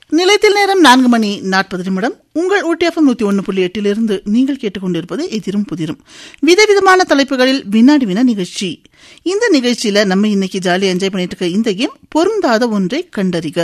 நிலையத்தில் நேரம் நான்கு மணி நாற்பது நிமிடம் உங்கள் ஊட்டிஎஃப்எம் நூத்தி ஒன்று புள்ளி எட்டிலிருந்து நீங்கள் கேட்டுக்கொண்டிருப்பது எதிரும் புதிரும் விதவிதமான தலைப்புகளில் வினாடி வினா நிகழ்ச்சி இந்த நிகழ்ச்சியில நம்ம இன்னைக்கு ஜாலியா என்ஜாய் பண்ணிட்டு இருக்க இந்த கேம் பொருந்தாத ஒன்றை கண்டறிக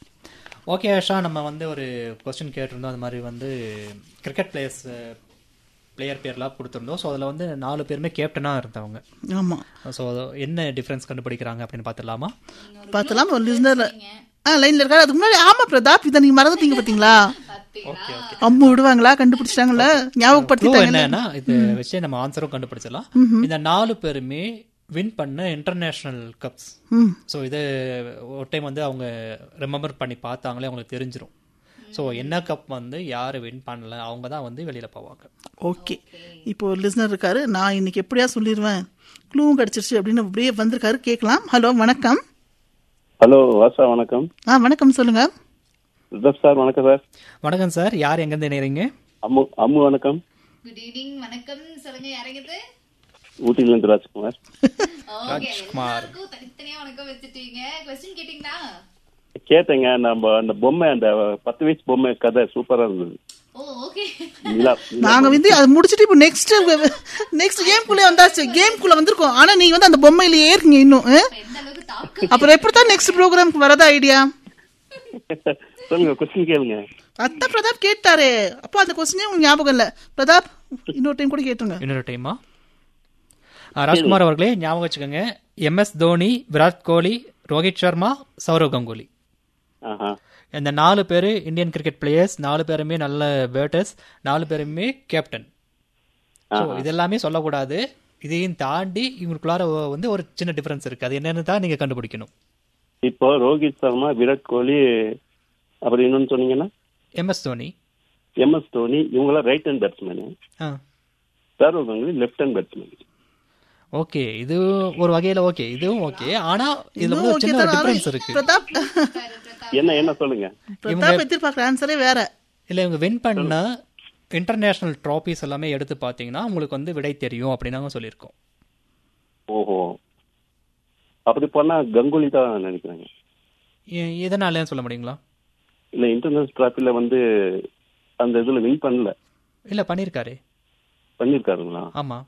ஓகே ஆஷா நம்ம வந்து ஒரு கொஸ்டின் கேட்டிருந்தோம் அது மாதிரி வந்து கிரிக்கெட் பிளேயர்ஸ் பிளேயர் பேர்லாம் கொடுத்துருந்தோம் ஸோ அதில் வந்து நாலு பேருமே கேப்டனாக இருந்தவங்க ஆமா ஸோ என்ன டிஃப்ரென்ஸ் கண்டுபிடிக்கிறாங்க அப்படின்னு பார்த்துடலாமா பார்த்தலாம் ஒரு லிஸ்னர் ஆ லைன்ல இருக்காரு அதுக்கு முன்னாடி ஆமா பிரதாப் இதை நீங்க மறந்துட்டீங்க பாத்தீங்களா ஓகே ஓகே அம்மு விடுவாங்களா கண்டுபிடிச்சிட்டாங்கல்ல ஞாபகப்படுத்திட்டாங்க என்னன்னா இதை வச்சு நம்ம ஆன்சரும் கண்டுபிடிச்சிடலாம் இந்த நாலு பேருமே வின் பண்ண இன்டர்நேஷனல் கப்ஸ் ம் ஸோ இது ஒரு டைம் வந்து அவங்க ரிமெம்பர் பண்ணி பார்த்தாங்களே அவங்களுக்கு தெரிஞ்சிரும் ஸோ என்ன கப் வந்து யார் வின் பண்ணல அவங்க தான் வந்து வெளியில் போவாங்க ஓகே இப்போ ஒரு லிஸ்னர் இருக்காரு நான் இன்னைக்கு எப்படியா சொல்லிடுவேன் க்ளூவும் கிடச்சிருச்சு அப்படின்னு அப்படியே வந்திருக்காரு கேட்கலாம் ஹலோ வணக்கம் ஹலோ வாசா வணக்கம் ஆ வணக்கம் சொல்லுங்க ரிதப் சார் வணக்கம் சார் வணக்கம் சார் யார் எங்கேருந்து இணையறீங்க அம்மு அம்மு வணக்கம் குட் ஈவினிங் வணக்கம் சொல்லுங்க யாரங்குது ஊட்டியிலேருந்து ராஜ்குமார் ஓகே எல்லாருக்கும் தனித்தனியா வணக்கம் வச்சுட்டீங்க கொஸ்டின் கேட்டிங்களா கேட்டேங்க நம்ம அந்த பொம்மை அந்த பத்து வயசு பொம்மை கதை சூப்பரா இருந்தது ஓ ஓகே நிலா நாங்க வந்து அதை முடிச்சுட்டு இப்போ நெக்ஸ்ட் நெக்ஸ்ட் கேம்குள்ளே வந்தாச்சு கேம்குள்ள வந்திருக்கோம் ஆனா நீங்க வந்து அந்த பொம்மையிலேயே இருக்கீங்க இன்னும் ஆ? எந்த அளவுக்கு தாக்கு அப்புறம் எப்படித்தான் நெக்ஸ்ட் ப்ரோக்ராம்க்கு வரதா ஐடியா சொல்லுங்க கொஸ்டின் கேளுங்க அதான் பிரதாப் கேட்டாரே அப்போ அந்த கொஸ்டினே உங்களுக்கு ஞாபகம் இல்ல பிரதாப் இன்னொரு டைம் கூட கேட்டுருங்க இன்னொரு டைமா ராஜ்குமார் அவர்களே ஞாபகம் வச்சுக்கோங்க எம்எஸ் தோனி விராட் கோலி ரோஹித் சர்மா சௌரவ் கங்குலி ஆஹா இந்த நாலு பேர் இந்தியன் கிரிக்கெட் பிளேயர்ஸ் நாலு பேருமே நல்ல பேட்டர்ஸ் நாலு பேருமே கேப்டன் ஸோ இதெல்லாமே சொல்லக்கூடாது இதையும் தாண்டி இவங்களுக்குள்ளார வந்து ஒரு சின்ன டிஃபரன்ஸ் இருக்கு அது என்னன்னு தான் நீங்க கண்டுபிடிக்கணும் இப்போ ரோஹித் சர்மா விராட் கோலி அப்புறம் இன்னொன்னு சொன்னீங்கன்னா எம்எஸ் தோனி எம்எஸ் தோனி இவங்களாம் ரைட் ஹேண்ட் பேட்ஸ்மேன் ஆ Sourav Ganguly left hand batsman okay இது ஒரு வகையில ஓகே இதுவும் ஓகே ஆனா இதுல வந்து ஒரு சின்ன ஒரு டிஃபரன்ஸ் இருக்கு பிரதாப் என்ன என்ன சொல்லுங்க பிரதாப் எதிர்பார்க்குற ஆன்சரே வேற இல்ல இவங்க வின் பண்ண இன்டர்நேஷனல் ட்ராபிஸ் எல்லாமே எடுத்து பார்த்தீங்கன்னா உங்களுக்கு வந்து விடை தெரியும் அப்படின்னு நாங்க சொல்லியிருக்கோம் ஓஹோ அப்படி பண்ணா கங்குலி தான் நினைக்கிறாங்க எ- எதனாலன்னு சொல்ல முடியுங்களா இல்ல இன்டர்நேஷனல் டிராஃபில வந்து அந்த இதுல வின் பண்ணல இல்ல பண்ணியிருக்காரு பண்ணிருக்காருங்களா ஆமா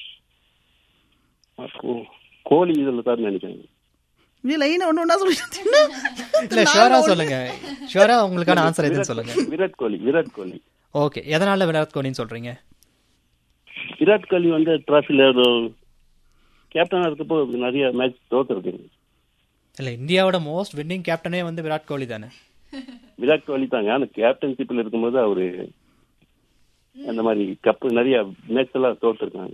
அப்போ கோலி இதுல தான் நினைக்கிறேன் நீ லைன் ஒன்று ஒன்றா சொல்லிட்டு இல்ல ஷுவரா சொல்லுங்க ஷுவரா உங்களுக்கான ஆன்சர் எதுன்னு சொல்லுங்க விராட் கோலி விராட் கோலி ஓகே எதனால விராட் கோலின்னு சொல்றீங்க விராட் கோலி வந்து டிராஃபில கேப்டனா இருக்கப்போ நிறைய மேட்ச் தோத்துருக்கு இல்ல இந்தியாவோட மோஸ்ட் வின்னிங் கேப்டனே வந்து விராட் கோலி தானே விராட் கோலி தாங்க ஆனா கேப்டன்ஷிப்ல இருக்கும்போது அவரு அந்த மாதிரி கப்பு நிறைய மேட்ச் எல்லாம் தோத்துருக்காங்க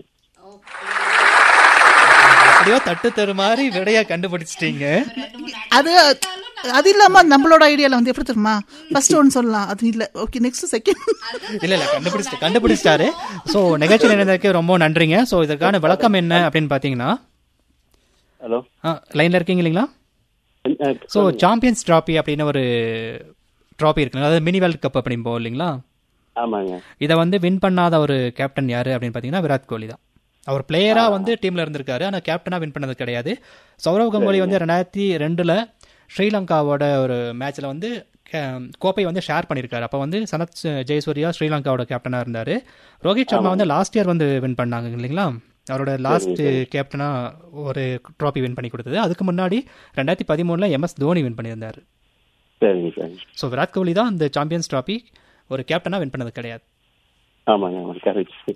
எப்படியோ தட்டு தரு மாதிரி விடைய கண்டுபிடிச்சிட்டீங்க அது அது இல்லாம நம்மளோட ஐடியால வந்து எப்படி தெரியுமா ஃபர்ஸ்ட் ஒன்று சொல்லலாம் அது இல்ல ஓகே நெக்ஸ்ட் செகண்ட் இல்ல இல்ல கண்டுபிடிச்சிட்டு கண்டுபிடிச்சிட்டாரு சோ நிகழ்ச்சியில் இணைந்ததுக்கு ரொம்ப நன்றிங்க சோ இதற்கான விளக்கம் என்ன அப்படின்னு பாத்தீங்கன்னா ஹலோ லைன்ல இருக்கீங்க இல்லைங்களா ஸோ சாம்பியன்ஸ் ட்ராபி அப்படின்னு ஒரு ட்ராபி இருக்குங்க அதாவது மினி வேர்ல்ட் கப் அப்படிம்போம் இல்லைங்களா ஆமாங்க இதை வந்து வின் பண்ணாத ஒரு கேப்டன் யாரு அப்படின்னு பார்த்தீங்கன்னா விராட் கோலி தான் அவர் பிளேயரா வந்து டீம்ல இருந்திருக்காரு ஆனால் கேப்டனா வின் பண்ணது கிடையாது சௌரவ் கங்குலி வந்து ரெண்டாயிரத்தி ரெண்டுல ஸ்ரீலங்காவோட ஒரு மேட்ச்ல வந்து கே- கோப்பை வந்து ஷேர் பண்ணியிருக்காரு அப்போ வந்து சனத் ஜெயசூர்யா ஸ்ரீலங்காவோட கேப்டனா இருந்தாரு ரோஹித் சர்மா வந்து லாஸ்ட் இயர் வந்து வின் பண்ணாங்க இல்லைங்களா அவரோட லாஸ்ட் கேப்டனா ஒரு ட்ராபி வின் பண்ணி கொடுத்தது அதுக்கு முன்னாடி ரெண்டாயிரத்தி பதிமூணுல எம்எஸ் தோனி வின் பண்ணியிருந்தாரு சரிங்க சரிங்க ஸோ விராட் கோலி தான் இந்த சாம்பியன்ஸ் ட்ராபி ஒரு கேப்டனா வின் பண்ணது கிடையாது ஆமாங்க ஆமாங்க கரெக்ட்